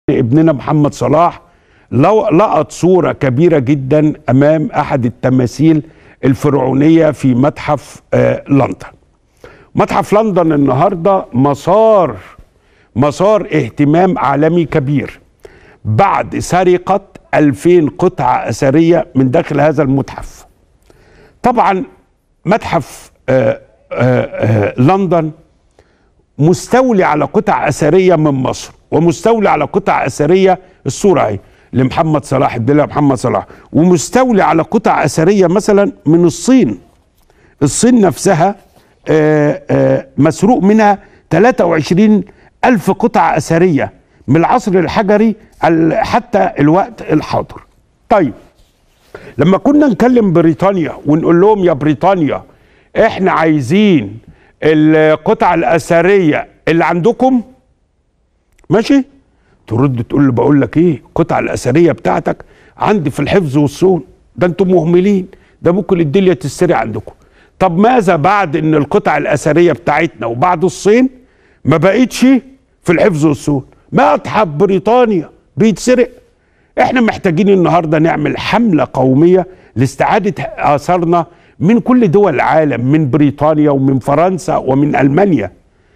ابننا محمد صلاح لو لقط صورة كبيرة جدا أمام أحد التماثيل الفرعونية في متحف آه، لندن متحف لندن النهاردة مسار مسار اهتمام عالمي كبير بعد سرقة 2000 قطعة أثرية من داخل هذا المتحف طبعا متحف آه، آه، آه، لندن مستولي على قطع اثريه من مصر ومستولي على قطع اثريه الصوره اهي لمحمد صلاح الدولة محمد صلاح ومستولي على قطع اثريه مثلا من الصين الصين نفسها آه، آه، مسروق منها 23 ألف قطعة أثرية من العصر الحجري ال- حتى الوقت الحاضر طيب لما كنا نكلم بريطانيا ونقول لهم يا بريطانيا احنا عايزين القطع الاثريه اللي عندكم ماشي ترد تقول له بقول لك ايه القطع الاثريه بتاعتك عندي في الحفظ والصون ده انتم مهملين ده ممكن الدنيا تسرق عندكم طب ماذا بعد ان القطع الاثريه بتاعتنا وبعد الصين ما بقتش في الحفظ والصون متحف بريطانيا بيتسرق احنا محتاجين النهارده نعمل حمله قوميه لاستعاده اثارنا من كل دول العالم من بريطانيا ومن فرنسا ومن المانيا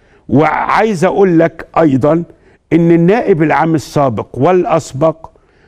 وعايز اقول لك ايضا ان النائب العام السابق والاسبق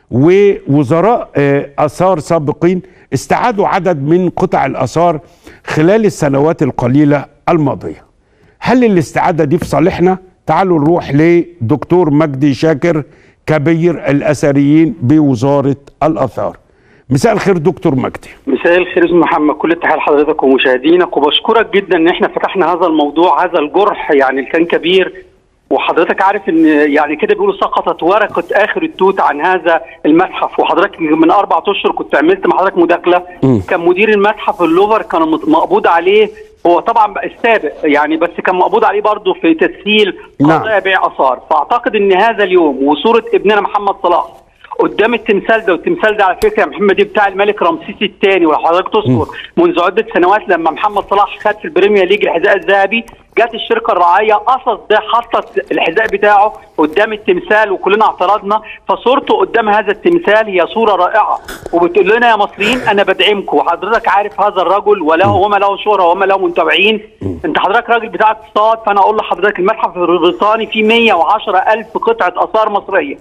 ووزراء آه، اثار سابقين استعادوا عدد من قطع الاثار خلال السنوات القليله الماضيه هل الاستعاده دي في صالحنا تعالوا نروح لدكتور مجدي شاكر كبير الاثريين بوزاره الاثار مساء الخير دكتور مجدي مساء الخير استاذ محمد كل التحيه لحضرتك ومشاهدينك وبشكرك جدا ان احنا فتحنا هذا الموضوع هذا الجرح يعني اللي كان كبير وحضرتك عارف ان يعني كده بيقولوا سقطت ورقه اخر التوت عن هذا المتحف وحضرتك من اربع اشهر كنت عملت مع حضرتك مداخله كان مدير المتحف اللوفر كان مت- مقبوض عليه هو طبعا بقى السابق يعني بس كان مقبوض عليه برضه في تسهيل نعم. قضايا بيع اثار فاعتقد ان هذا اليوم وصوره ابننا محمد صلاح قدام التمثال ده والتمثال ده على فكره يا محمد دي بتاع الملك رمسيس الثاني ولو حضرتك تذكر منذ عده سنوات لما محمد صلاح خد في البريمير ليج الحذاء الذهبي جت الشركه الراعيه قصد ده حطت الحذاء بتاعه قدام التمثال وكلنا اعترضنا فصورته قدام هذا التمثال هي صوره رائعه وبتقول لنا يا مصريين انا بدعمكم وحضرتك عارف هذا الرجل وله وما له شهره وما له متابعين انت حضرتك راجل بتاع اقتصاد فانا اقول لحضرتك المتحف البريطاني فيه 110 الف قطعه اثار مصريه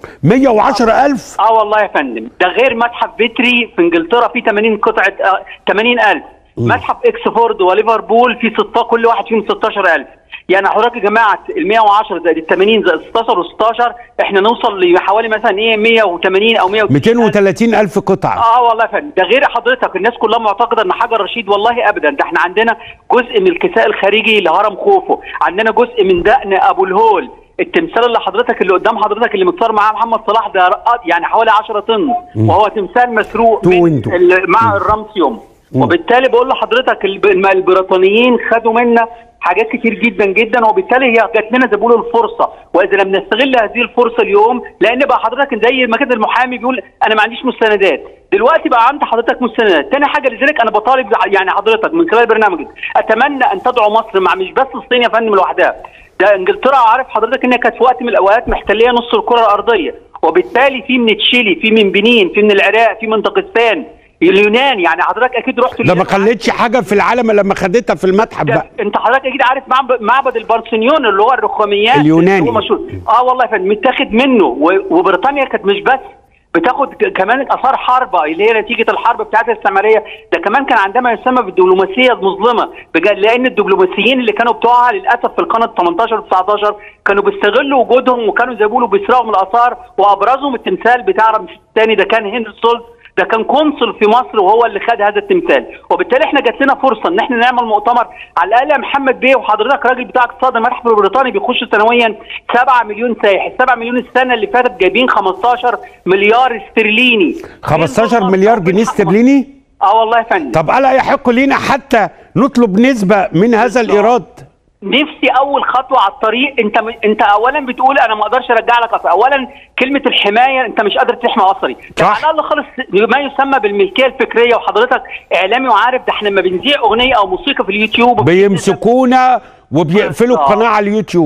111000 اه والله يا فندم ده غير متحف فيتري في انجلترا فيه 80 قطعه آه 80000 متحف اكسفورد وليفربول فيه 6 كل واحد فيهم 16000 يعني حضرتك يا جماعه ال 110 زائد ال 80 زائد 16 و16 احنا نوصل لحوالي مثلا ايه 180 او 190 230000 قطعه اه والله يا فندم ده غير حضرتك الناس كلها معتقده ان حجر رشيد والله ابدا ده احنا عندنا جزء من الكساء الخارجي لهرم خوفو عندنا جزء من دقن ابو الهول التمثال اللي حضرتك اللي قدام حضرتك اللي متصور معاه محمد صلاح ده رق- يعني حوالي 10 طن وهو تمثال مسروق تو من ويندو. ال- مع الرمسيوم وبالتالي بقول لحضرتك الب- الم- البريطانيين خدوا منا حاجات كتير جدا جدا وبالتالي هي جات لنا زي ما بيقولوا الفرصه واذا لم نستغل هذه الفرصه اليوم لان بقى حضرتك زي ما كان المحامي بيقول انا ما عنديش مستندات دلوقتي بقى عند حضرتك مستندات تاني حاجه لذلك انا بطالب يعني حضرتك من خلال برنامجك اتمنى ان تدعو مصر مع مش بس الصين يا فندم لوحدها ده انجلترا عارف حضرتك انها كانت في وقت من الاوقات محتليه نص الكره الارضيه وبالتالي في من تشيلي في من بنين في من العراق في من داغستان اليونان يعني حضرتك اكيد رحت ده ما اليونان. خلتش حاجه في العالم إلا لما خدتها في المتحف ده بقى انت حضرتك اكيد عارف معبد, معبد البارسنيون اللي هو الرخاميات اليوناني. اللي هو مشهور اه والله يا فندم متاخد منه و- وبريطانيا كانت مش بس بتاخد ك- كمان اثار حرب اللي هي نتيجه الحرب بتاعت الاستعماريه ده كمان كان عندها ما يسمى بالدبلوماسيه المظلمه بجد لان الدبلوماسيين اللي كانوا بتوعها للاسف في القرن ال 18 و 19 كانوا بيستغلوا وجودهم وكانوا زي ما بيقولوا بيسرقوا من الاثار وابرزهم التمثال بتاع رمسيس الثاني ده كان هنري سولت ده كان قنصل في مصر وهو اللي خد هذا التمثال وبالتالي احنا جات لنا فرصه ان احنا نعمل مؤتمر على الاقل يا محمد بيه وحضرتك راجل بتاع اقتصاد المتحف البريطاني بيخش سنويا 7 مليون سائح 7 مليون السنه اللي فاتت جايبين 15 مليار استرليني 15 مليار جنيه استرليني اه والله يا فندم طب الا يحق لينا حتى نطلب نسبه من هذا الايراد نفسي اول خطوه على الطريق انت م... انت اولا بتقول انا ما اقدرش ارجع لك اثر اولا كلمه الحمايه انت مش قادر تحمي اثري ده صح. على الاقل خالص ما يسمى بالملكيه الفكريه وحضرتك اعلامي وعارف ده احنا لما بنذيع اغنيه او موسيقى في اليوتيوب بيمسكونا وبيقفلوا بالظبط. القناه على اليوتيوب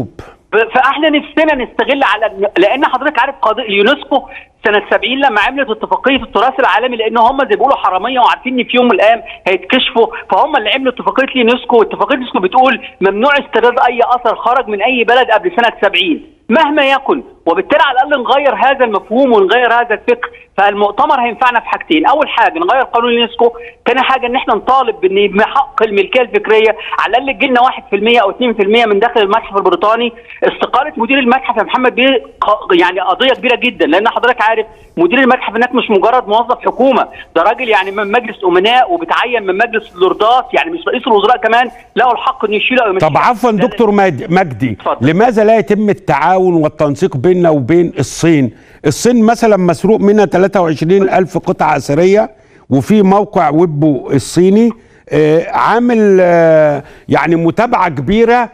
ب- فاحنا نفسنا نستغل على لان حضرتك عارف قضيه اليونسكو سنه 70 لما عملت اتفاقيه التراث العالمي لان هم زي بيقولوا حراميه وعارفين ان في يوم من الايام هيتكشفوا فهم اللي عملوا اتفاقيه اليونسكو واتفاقيه اليونسكو بتقول ممنوع استيراد اي اثر خرج من اي بلد قبل سنه 70 مهما يكن وبالتالي على الاقل نغير هذا المفهوم ونغير هذا الفكر فالمؤتمر هينفعنا في حاجتين اول حاجه نغير قانون اليونسكو ثاني حاجه ان احنا نطالب بان يبقى حق الملكيه الفكريه على الاقل تجي لنا 1% او 2% من داخل المتحف البريطاني استقاله مدير المتحف يا محمد بيه ق- يعني قضيه كبيره جدا لان حضرتك عارف مدير المتحف هناك مش مجرد موظف حكومه ده راجل يعني من مجلس امناء وبتعين من مجلس اللوردات يعني مش رئيس الوزراء كمان له الحق انه يشيله او يمشيه. طب عفوا ده- دكتور مجدي, مجدي اتفضل. لماذا لا يتم التعاون والتنسيق بيننا وبين الصين الصين مثلا مسروق منها 23 ألف قطعة أثرية وفي موقع ويبو الصيني آه، عامل آه، يعني متابعة كبيرة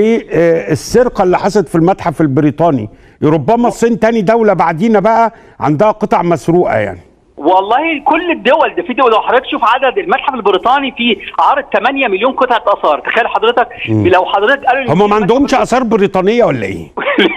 للسرقة اللي حصلت في المتحف البريطاني ربما الصين تاني دولة بعدينا بقى عندها قطع مسروقة يعني والله كل الدول ده في دول لو حضرتك تشوف عدد المتحف البريطاني فيه عارض 8 مليون قطعه اثار تخيل حضرتك لو حضرتك قالوا هم ما عندهمش آثار بريطانية ولا إيه؟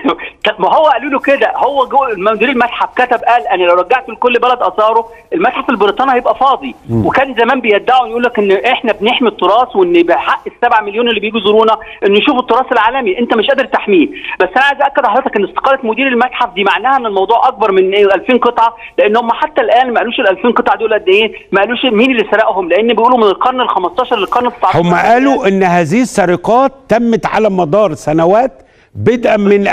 ما هو قالوا له كده هو جوه مدير المتحف كتب قال انا لو رجعت لكل بلد اثاره المتحف البريطاني هيبقى فاضي وكان زمان بيدعوا يقول لك ان احنا بنحمي التراث وان بحق السبع مليون اللي بيجوا يزورونا ان يشوفوا التراث العالمي انت مش قادر تحميه بس انا عايز اكد لحضرتك ان استقاله مدير المتحف دي معناها ان الموضوع اكبر من إيه 2000 قطعه لان هم حتى الان ما قالوش ال 2000 قطعه دول قد ايه ما قالوش مين اللي سرقهم لان بيقولوا من القرن ال 15 للقرن ال 19 هم قالوا ان هذه السرقات تمت على مدار سنوات بدءا من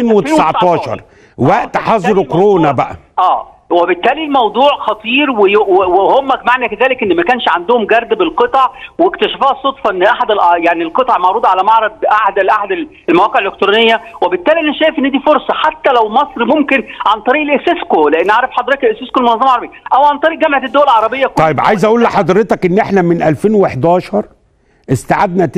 2019 وقت آه، حظر فبالتالي كورونا الموضوع- بقى اه وبالتالي الموضوع خطير وي- و- وهم معنى كذلك ان ما كانش عندهم جرد بالقطع واكتشفوها الصدفه ان احد الأ- يعني القطع معروضه على معرض احد احد المواقع الالكترونيه وبالتالي انا شايف ان دي فرصه حتى لو مصر ممكن عن طريق الاسيسكو لان عارف حضرتك الاسيسكو المنظمه العربيه او عن طريق جامعه الدول العربيه كل طيب عايز اقول لحضرتك ان احنا من 2011 استعدنا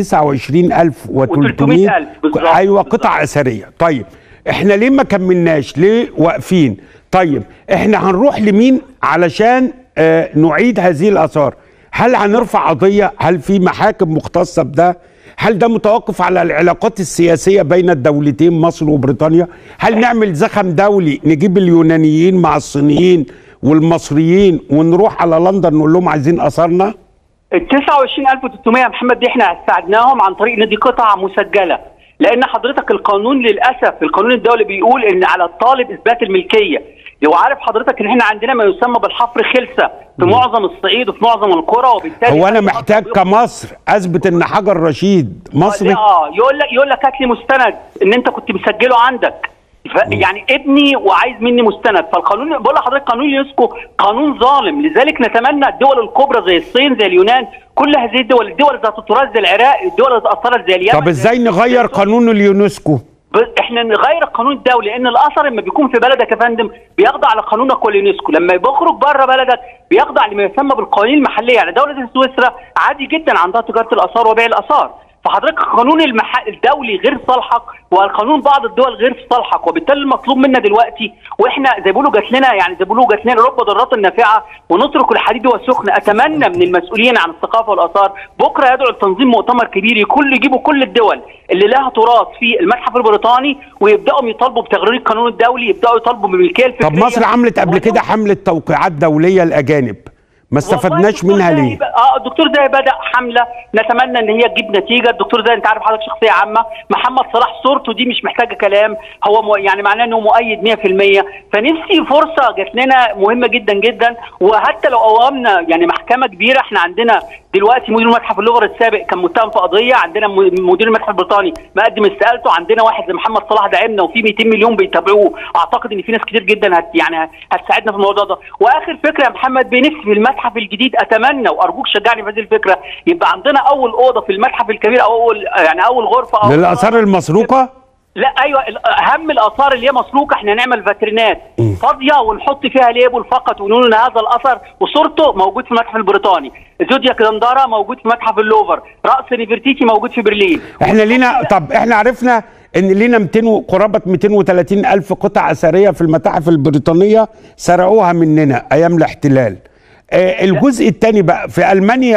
29300 ألف بالظبط. ايوه قطع اثريه طيب احنا ليه ما كملناش ليه واقفين طيب احنا هنروح لمين علشان آه نعيد هذه الاثار هل هنرفع قضيه هل في محاكم مختصه بده هل ده متوقف على العلاقات السياسيه بين الدولتين مصر وبريطانيا هل نعمل زخم دولي نجيب اليونانيين مع الصينيين والمصريين ونروح على لندن نقول لهم عايزين اثارنا ال 29300 يا محمد دي احنا ساعدناهم عن طريق ان دي قطع مسجله لان حضرتك القانون للاسف القانون الدولي بيقول ان على الطالب اثبات الملكيه لو عارف حضرتك ان احنا عندنا ما يسمى بالحفر خلسه في معظم الصعيد وفي معظم القرى وبالتالي هو انا محتاج كمصر اثبت ان حجر رشيد مصري اه يقول لك يقول لك هات لي مستند ان انت كنت مسجله عندك ف- يعني ابني وعايز مني مستند فالقانون بقول لحضرتك قانون اليونسكو قانون ظالم لذلك نتمنى الدول الكبرى زي الصين زي اليونان كل هذه الدول الدول ذات التراث زي العراق الدول اللي اتاثرت زي اليمن طب ازاي نغير قانون اليونسكو ب- احنا نغير القانون الدولي لان الاثر لما بيكون في بلدك يا فندم بيخضع لقانونك واليونسكو لما بيخرج بره بلدك بيخضع لما يسمى بالقوانين المحليه يعني دوله زي سويسرا عادي جدا عندها تجاره الاثار وبيع الاثار فحضرتك القانون المح... الدولي غير صالحك والقانون بعض الدول غير في صالحك وبالتالي المطلوب منا دلوقتي واحنا زي بيقولوا جات لنا يعني زي بيقولوا جات لنا رب ضرات النافعه ونترك الحديد والسخن اتمنى من المسؤولين عن الثقافه والاثار بكره يدعو لتنظيم مؤتمر كبير يكون يجيبوا كل الدول اللي لها تراث في المتحف البريطاني ويبداوا يطالبوا بتغيير القانون الدولي يبداوا يطالبوا بالملكيه الفكريه طب مصر عملت قبل كده حمله توقيعات دوليه الاجانب ما استفدناش والله منها الدكتور ليه زاهي ب- اه الدكتور زاهي بدا حمله نتمنى ان هي تجيب نتيجه الدكتور زاهي انت عارف حضرتك شخصيه عامه محمد صلاح صورته دي مش محتاجه كلام هو مو يعني معناه انه مؤيد 100% فنفسي فرصه جات لنا مهمه جدا جدا وحتى لو قومنا يعني محكمه كبيره احنا عندنا دلوقتي مدير متحف اللغه السابق كان متهم في قضيه عندنا م- مدير المتحف البريطاني مقدم استقالته عندنا واحد زي محمد صلاح داعمنا وفي 200 مليون بيتابعوه اعتقد ان في ناس كتير جدا هت يعني هتساعدنا في الموضوع ده واخر فكره يا محمد بنفسي في المتحف الجديد اتمنى وارجوك شجعني في هذه الفكره يبقى عندنا اول اوضه في المتحف الكبير او اول يعني اول غرفه أو للاثار المسروقه لا ايوه ال- اهم الاثار اللي هي مسروقه احنا نعمل فاترينات فاضيه ونحط فيها ليبل فقط ونقول ان هذا الاثر وصورته موجود في المتحف البريطاني زودياك دندره موجود في متحف اللوفر راس نيفرتيتي موجود في برلين احنا لينا طب احنا عرفنا ان لينا 200 و- قرابه 230 الف قطع اثريه في المتاحف البريطانيه سرقوها مننا ايام الاحتلال آه الجزء الثاني بقى في المانيا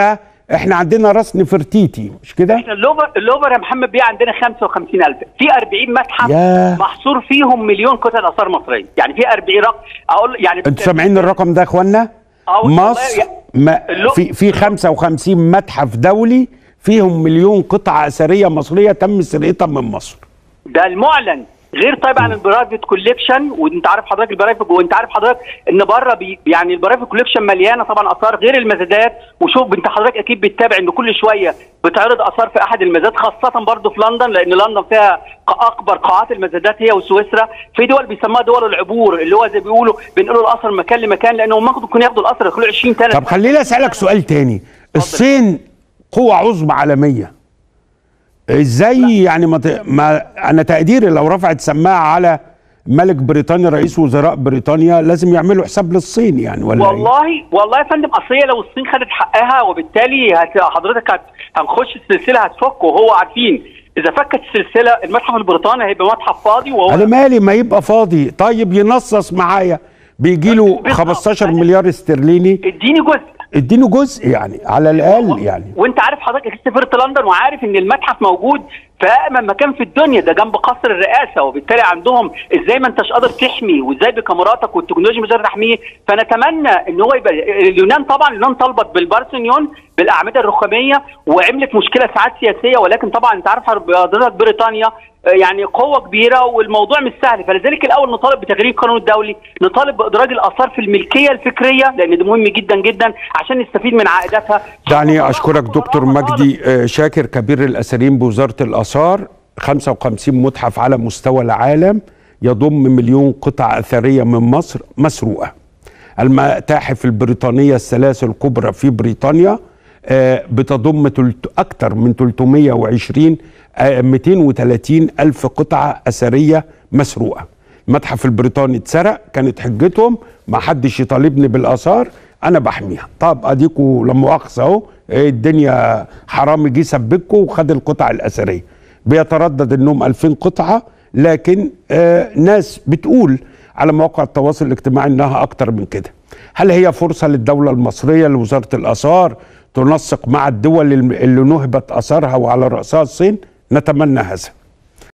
احنا عندنا راس نفرتيتي مش كده احنا اللوفر اللوفر يا محمد بيه عندنا 55000 في 40 متحف ياه. محصور فيهم مليون قطعه اثار مصريه يعني في 40 رقم اقول يعني انتوا سامعين الرقم ده يا اخوانا آه والله مصر يا- ما اللو- في في 55 متحف دولي فيهم مليون قطعه اثريه مصريه تم سرقتها من مصر ده المعلن غير طبعا البرايفت كوليكشن وانت عارف حضرتك البرايفت وانت عارف حضرتك ان بره بي يعني البرايفت كوليكشن مليانه طبعا اثار غير المزادات وشوف انت حضرتك اكيد بتتابع ان كل شويه بتعرض اثار في احد المزادات خاصه برضه في لندن لان لندن فيها ق- اكبر قاعات المزادات هي وسويسرا في دول بيسموها دول العبور اللي هو زي بيقولوا بينقلوا الاثر من مكان لمكان لانهم ممكن يكونوا ياخدوا الاثر يدخلوا 20 سنه طب خليني اسالك سؤال تاني الصين قوه عظمى عالميه ازاي يعني ما, ت... ما انا تقديري لو رفعت سماعه على ملك بريطانيا رئيس وزراء بريطانيا لازم يعملوا حساب للصين يعني ولا إيه؟ والله والله يا فندم اصل هي لو الصين خدت حقها وبالتالي هت... حضرتك هت... هنخش السلسله هتفك وهو عارفين اذا فكت السلسله المتحف البريطاني هيبقى متحف فاضي وهو انا مالي ما يبقى فاضي طيب ينصص معايا بيجي له بالظبط. 15 مليار استرليني اديني جزء اديله جزء يعني على الاقل يعني وانت عارف حضرتك اكيد سافرت لندن وعارف ان المتحف موجود في امن مكان في الدنيا ده جنب قصر الرئاسه وبالتالي عندهم ازاي ما انتش قادر تحمي وازاي بكاميراتك والتكنولوجيا مش قادر تحميه فنتمنى ان هو يبقى اليونان طبعا اليونان طلبت بالبارسنيون بالاعمده الرخاميه وعملت مشكله ساعات سياسيه ولكن طبعا انت عارف حضرتك بريطانيا آه، يعني قوه كبيره والموضوع مش سهل فلذلك الاول نطالب بتغيير القانون الدولي نطالب بادراج الاثار في الملكيه الفكريه لان ده مهم جدا جدا عشان نستفيد من عائداتها دعني اشكرك دكتور مجدي آه، شاكر كبير الاثريين بوزاره الاثار 55 متحف على مستوى العالم يضم مليون قطعه اثريه من مصر مسروقه المتاحف البريطانيه الثلاث الكبرى في بريطانيا آه، بتضم تلت- اكثر من 320 آه، 230 الف قطعه اثريه مسروقه المتحف البريطاني اتسرق كانت حجتهم ما حدش يطالبني بالاثار انا بحميها طب اديكوا لما مؤاخذه اهو إيه الدنيا حرامي جه سبكوا وخد القطع الاثريه بيتردد انهم 2000 قطعه لكن آه ناس بتقول على مواقع التواصل الاجتماعي انها اكتر من كده هل هي فرصه للدوله المصريه لوزاره الاثار تنسق مع الدول اللي نهبت اثارها وعلى راسها الصين نتمنى هذا